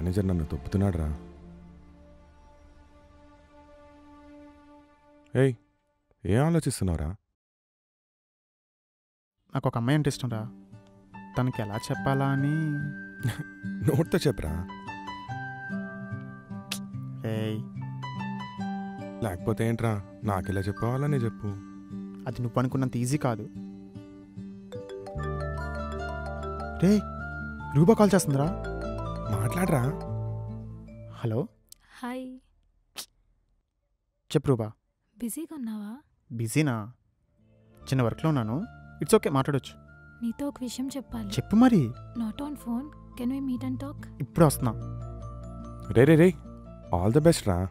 manager నన్ను తొప్పుతున్నాడు రా ఏయ్ ఏం ఆలోచిస్తున్నావురా నాకు ఒక అమ్మాయి అంటే ఇష్టం రా తనకి ఎలా చెప్పాలా అని నోట్తో చెప్పరా ఏయ్ లేకపోతే ఏంట్రా నాకెలా చెప్పవాలని చెప్పు అది నువ్వు అనుకున్నంత ఈజీ కాదు రే రూబా కాల్ చేస్తుందిరా మాట్లాడరా హలో హాయ్ చెప్పు రూబా బిజీగా ఉన్నావా బిజీనా చిన్న వర్క్లో ఉన్నాను ఇట్స్ ఓకే మాట్లాడొచ్చు నీతో ఒక విషయం చెప్పాలి చెప్పు మరి not on phone can we meet and talk ఇప్పుడే వస్తున్నా రే రే రే ఆల్ ది బెస్ట్ రా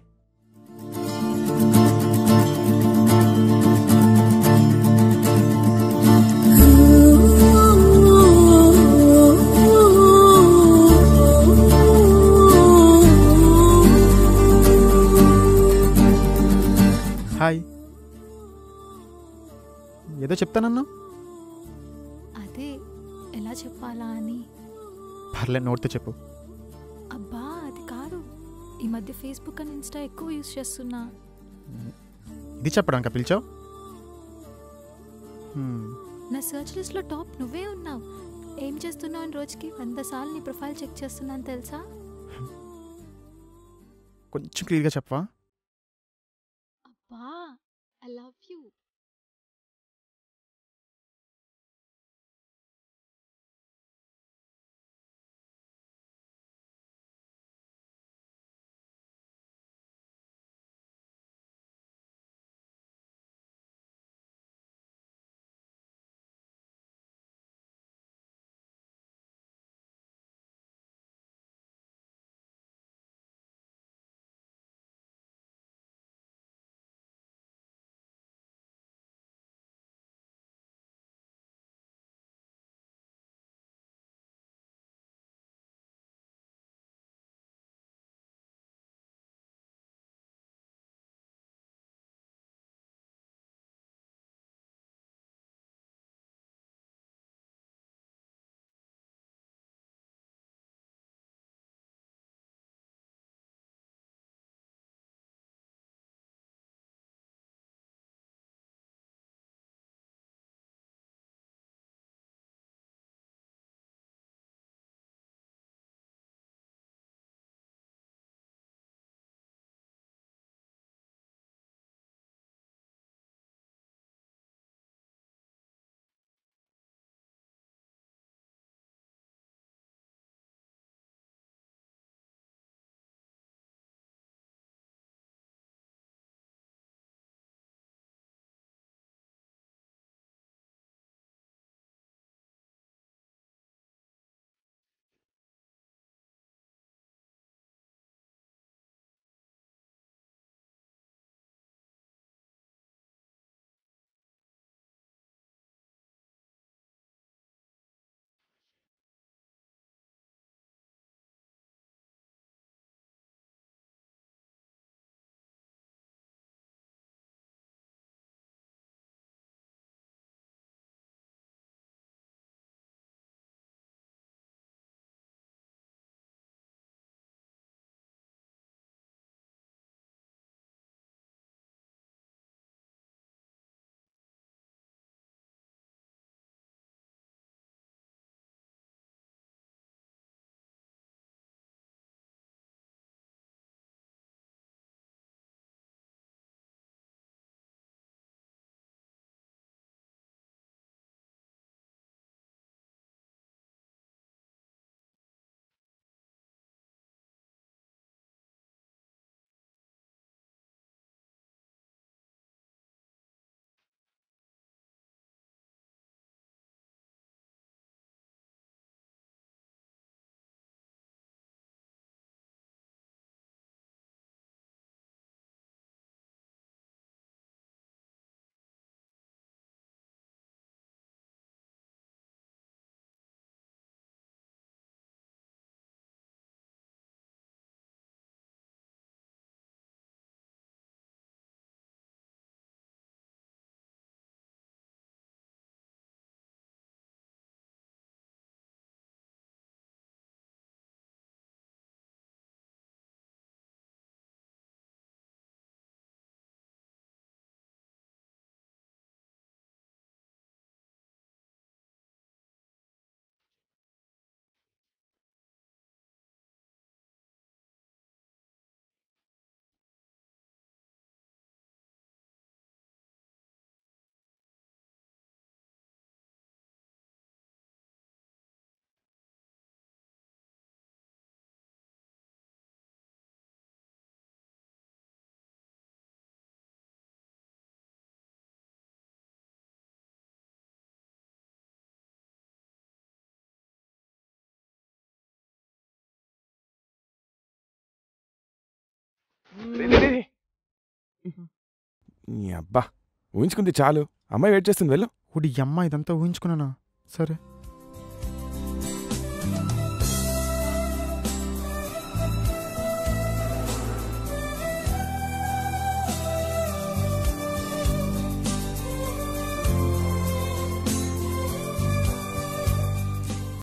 హాయ్ ఏదో చెప్తానన్నా అదే ఎలా చెప్పాలా అని పర్లే నోట్తో చెప్పు అబ్బా అది కాదు ఈ మధ్య ఫేస్బుక్ అండ్ ఇన్స్టా ఎక్కువ యూస్ చేస్తున్నా ఇది చెప్పడానికి పిలిచావు హ్మ్, నా సర్చ్ లిస్ట్లో టాప్ నువ్వే ఉన్నావు ఏం చేస్తున్నావు అని రోజుకి వంద సార్లు నీ ప్రొఫైల్ చెక్ చేస్తున్నాను తెలుసా కొంచెం క్లియర్గా చెప్పవా అబ్బా ఐ లవ్ యూ ఈ అబ్బా ఊహించుకుంది చాలు అమ్మాయి వెయిట్ చేస్తుంది వెళ్ళు ఇప్పుడు ఈ అమ్మ ఇదంతా ఊహించుకున్నానా సరే